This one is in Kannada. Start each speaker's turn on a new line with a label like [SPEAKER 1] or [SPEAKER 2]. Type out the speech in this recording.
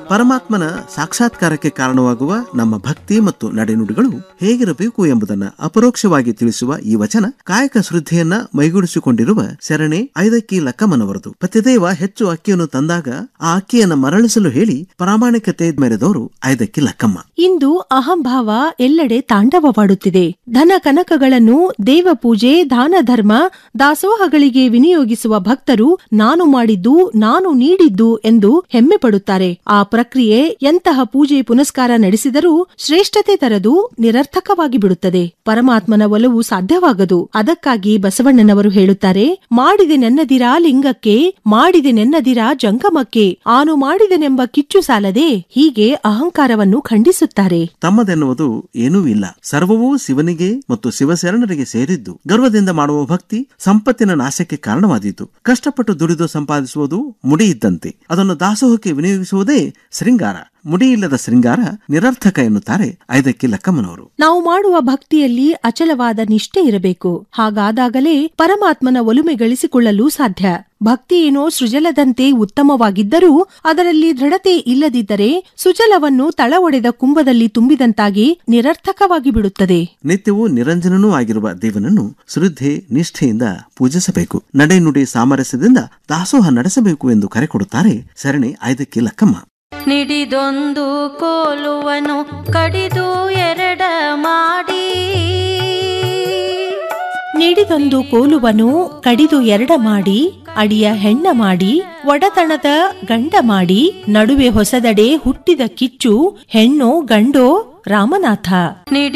[SPEAKER 1] ಪರಮಾತ್ಮನ ಸಾಕ್ಷಾತ್ಕಾರಕ್ಕೆ ಕಾರಣವಾಗುವ ನಮ್ಮ ಭಕ್ತಿ ಮತ್ತು ನಡೆನುಡಿಗಳು ಹೇಗಿರಬೇಕು ಎಂಬುದನ್ನ ಅಪರೋಕ್ಷವಾಗಿ ತಿಳಿಸುವ ಈ ವಚನ ಕಾಯಕ ಶ್ರದ್ಧೆಯನ್ನ ಮೈಗೂಡಿಸಿಕೊಂಡಿರುವ ಶರಣೆ ಐದಕ್ಕಿ ಲಕ್ಕಮ್ಮನವರದು ಪತಿದೇವ ಹೆಚ್ಚು ಅಕ್ಕಿಯನ್ನು ತಂದಾಗ ಆ ಅಕ್ಕಿಯನ್ನ ಮರಳಿಸಲು ಹೇಳಿ ಪ್ರಾಮಾಣಿಕತೆ ಮೆರೆದವರು ಐದಕ್ಕಿ ಲಕ್ಕಮ್ಮ
[SPEAKER 2] ಇಂದು ಅಹಂಭಾವ ಎಲ್ಲೆಡೆ ತಾಂಡವವಾಡುತ್ತಿದೆ ಧನ ಕನಕಗಳನ್ನು ದೇವ ಪೂಜೆ ದಾನ ಧರ್ಮ ದಾಸೋಹಗಳಿಗೆ ವಿನಿಯೋಗಿಸುವ ಭಕ್ತರು ನಾನು ಮಾಡಿದ್ದು ನಾನು ನೀಡಿದ್ದು ಎಂದು ಹೆಮ್ಮೆ ಪಡುತ್ತಾರೆ ಆ ಪ್ರಕ್ರಿಯೆ ಎಂತಹ ಪೂಜೆ ಪುನಸ್ಕಾರ ನಡೆಸಿದರೂ ಶ್ರೇಷ್ಠತೆ ತರದು ನಿರರ್ಥಕವಾಗಿ ಬಿಡುತ್ತದೆ ಪರಮಾತ್ಮನ ಒಲವು ಸಾಧ್ಯವಾಗದು ಅದಕ್ಕಾಗಿ ಬಸವಣ್ಣನವರು ಹೇಳುತ್ತಾರೆ ಮಾಡಿದೆ ನೆನ್ನದಿರಾ ಲಿಂಗಕ್ಕೆ ಮಾಡಿದೆ ನೆನ್ನದಿರಾ ಜಂಗಮಕ್ಕೆ ಆನು ಮಾಡಿದೆನೆಂಬ ಕಿಚ್ಚು ಸಾಲದೆ ಹೀಗೆ ಅಹಂಕಾರವನ್ನು ಖಂಡಿಸುತ್ತಾರೆ
[SPEAKER 1] ತಮ್ಮದೆನ್ನುವುದು ಏನೂ ಇಲ್ಲ ಸರ್ವವೂ ಶಿವನಿಗೆ ಮತ್ತು ಶಿವಶರಣರಿಗೆ ಸೇರಿದ್ದು ಗರ್ವದಿಂದ ಮಾಡುವ ಭಕ್ತಿ ಸಂಪತ್ತಿನ ನಾಶಕ್ಕೆ ಕಾರಣವಾದೀತು ಕಷ್ಟಪಟ್ಟು ದುಡಿದು ಸಂಪಾದಿಸುವುದು ಮುಡಿ ಇದ್ದಂತೆ ಅದನ್ನು ದಾಸೋಹಕ್ಕೆ ವಿನಿಯೋಗಿಸುವುದೇ ಶೃಂಗಾರ ಮುಡಿಯಿಲ್ಲದ ಶೃಂಗಾರ ನಿರರ್ಥಕ ಎನ್ನುತ್ತಾರೆ ಐದಕ್ಕಿ ಲಕ್ಕಮ್ಮನವರು
[SPEAKER 2] ನಾವು ಮಾಡುವ ಭಕ್ತಿಯಲ್ಲಿ ಅಚಲವಾದ ನಿಷ್ಠೆ ಇರಬೇಕು ಹಾಗಾದಾಗಲೇ ಪರಮಾತ್ಮನ ಒಲುಮೆ ಗಳಿಸಿಕೊಳ್ಳಲು ಸಾಧ್ಯ ಭಕ್ತಿ ಏನೋ ಸೃಜಲದಂತೆ ಉತ್ತಮವಾಗಿದ್ದರೂ ಅದರಲ್ಲಿ ದೃಢತೆ ಇಲ್ಲದಿದ್ದರೆ ಸುಜಲವನ್ನು ತಳ ಒಡೆದ ಕುಂಭದಲ್ಲಿ ತುಂಬಿದಂತಾಗಿ ನಿರರ್ಥಕವಾಗಿ ಬಿಡುತ್ತದೆ
[SPEAKER 1] ನಿತ್ಯವೂ ನಿರಂಜನನೂ ಆಗಿರುವ ದೇವನನ್ನು ಶ್ರದ್ಧೆ ನಿಷ್ಠೆಯಿಂದ ಪೂಜಿಸಬೇಕು ನಡೆನುಡಿ ಸಾಮರಸ್ಯದಿಂದ ದಾಸೋಹ ನಡೆಸಬೇಕು ಎಂದು ಕರೆ ಕೊಡುತ್ತಾರೆ ಶರಣೆ ಐದಕ್ಕಿ ಲಕ್ಕಮ್ಮ
[SPEAKER 3] ನಿಡಿದೊಂದು ಕೋಲುವನು ಕಡಿದು ಎರಡ ಮಾಡಿ
[SPEAKER 2] ನೀಡಿದೊಂದು ಕೋಲುವನು ಕಡಿದು ಎರಡ ಮಾಡಿ ಅಡಿಯ ಹೆಣ್ಣ ಮಾಡಿ ಒಡತಣದ ಗಂಡ ಮಾಡಿ ನಡುವೆ ಹೊಸದಡೆ ಹುಟ್ಟಿದ ಕಿಚ್ಚು ಹೆಣ್ಣೋ ಗಂಡೋ ರಾಮನಾಥ
[SPEAKER 3] ನಿಡಿ